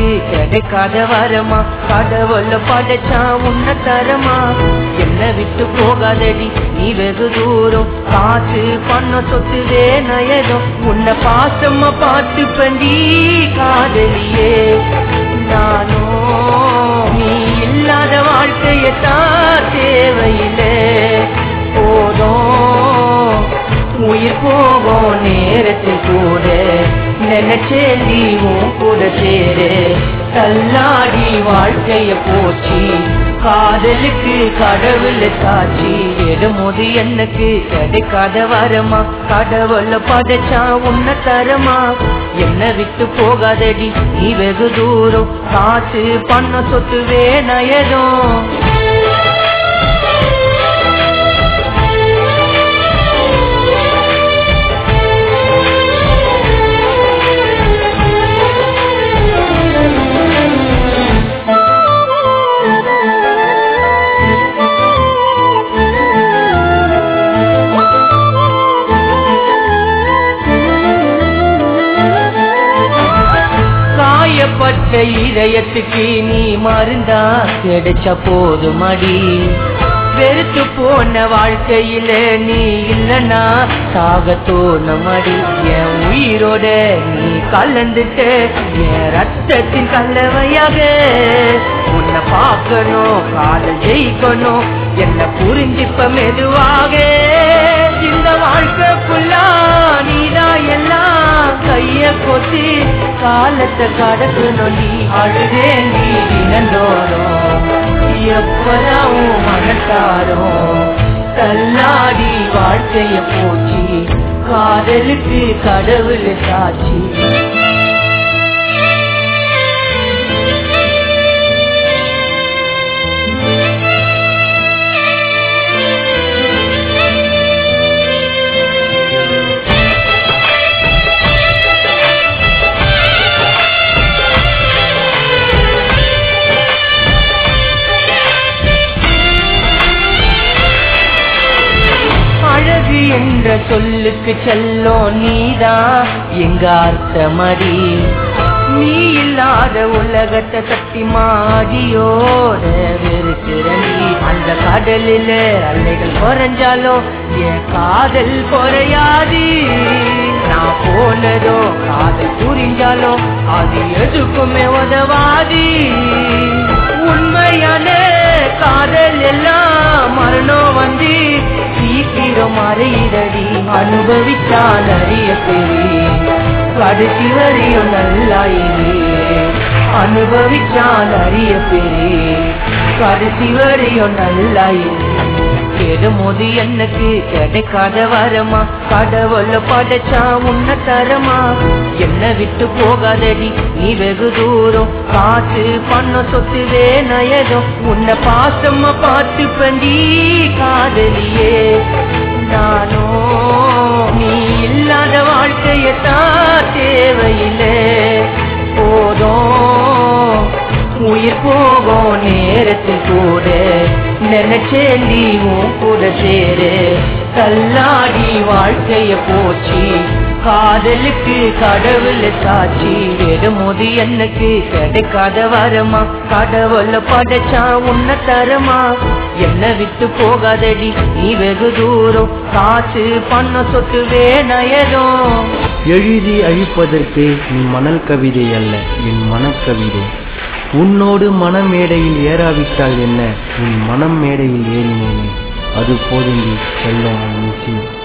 எனக்கு கிடைக்காத வரமா கடவுள படைச்சா உன்ன தரமா என்ன விட்டு போகாதடி நீ வெகு தூரம் காசு பண்ண சொத்துவே நயதும் உன்னை பாசமா பார்த்து பண்டி காதலியே நானோ நீ இல்லாத வாழ்க்கையத்தான் தேவையில்லை போதும் உயிர் போகும் நேரத்தில் கூட நினைச்சேந்தி உன் கூட சேரு தள்ளாடி வாழ்க்கைய போச்சு காதலுக்கு கடவுள் சாட்சி எடுமோது எனக்கு கிடைக்காத வரமா கடவுள படைச்சா உன்ன தரமா என்ன விட்டு போகாதடி நீ வெகு தூரம் காசு பண்ண சொத்துவே நயதும் காயப்பட்ட இதயத்துக்கு நீ மருந்தா கிடைச்ச போதுமடி வெறுத்து போன வாழ்க்கையில நீ இல்லனா சாக தோணமடி என் உயிரோட நீ கலந்துட்ட என் ரத்தத்தின் கலவையாக உன்னை பார்க்கணும் காதல் ஜெயிக்கணும் என்ன புரிஞ்சிப்ப மெதுவாக இந்த வாழ்க்கை ஃபுல்லா நீதான் எல்லாம் கைய கொத்தி காலத்தை கடக்கணும் நீ அழுதே நீ தினந்தோறும் எப்பதான் உன் மனத்தாரும் தள்ளாடி வாழ்க்கைய போச்சு காதலுக்கு கடவுள் சாட்சி அழகு என்ற சொல்லுக்கு செல்லும் நீதான் எங்க அர்த்தமடி நீ இல்லாத உலகத்தை கட்டி மாடியோட வெறுக்கிற நீ அந்த கடலில அலைகள் குறைஞ்சாலும் என் காதல் குறையாது நான் போனதோ காதல் புரிஞ்சாலோ அது எதுக்குமே உதவாது உண்மையான காதல் எல்லாம் மரணம் வந்து சீக்கிரம் மறையிடடி அனுபவிச்சால் அறிய பெரி கடைசி வரையும் நல்லாயிரே அனுபவிச்சால் அறிய பெரி கடைசி வரையும் நல்லாயிரே கெடுமோது எனக்கு கிடைக்காத வரமா கடவுள படைச்சா உன்ன தரமா என்ன விட்டு போகாதடி நீ வெகு தூரம் காசு பண்ண சொத்துவே நயதும் உன்னை பாசமா பார்த்து பண்டி காதலியே நானோ நீ இல்லாத வாழ்க்கையத்தான் தேவையில்லை போதும் உயிர் போகும் நேரத்தில் கூட நினைச்சேந்தி உன் கூட சேரு தள்ளாடி வாழ்க்கைய போச்சு காதலுக்கு கடவுள் சாட்சி எடுமோது எனக்கு கிடைக்காத வரமா கடவுள படைச்சா உன்ன தரமா என்ன விட்டு போகாதடி நீ வெகு தூரம் காசு பண்ண சொத்துவே நயதும் எழுதி அழிப்பதற்கு நீ மணல் கவிதை அல்ல என் மனக்கவிதை உன்னோடு மனமேடையில் ஏறாவிட்டால் என்ன உன் மனம் மேடையில் ஏறினேனே அது போதும் செல்லும் மிஸ்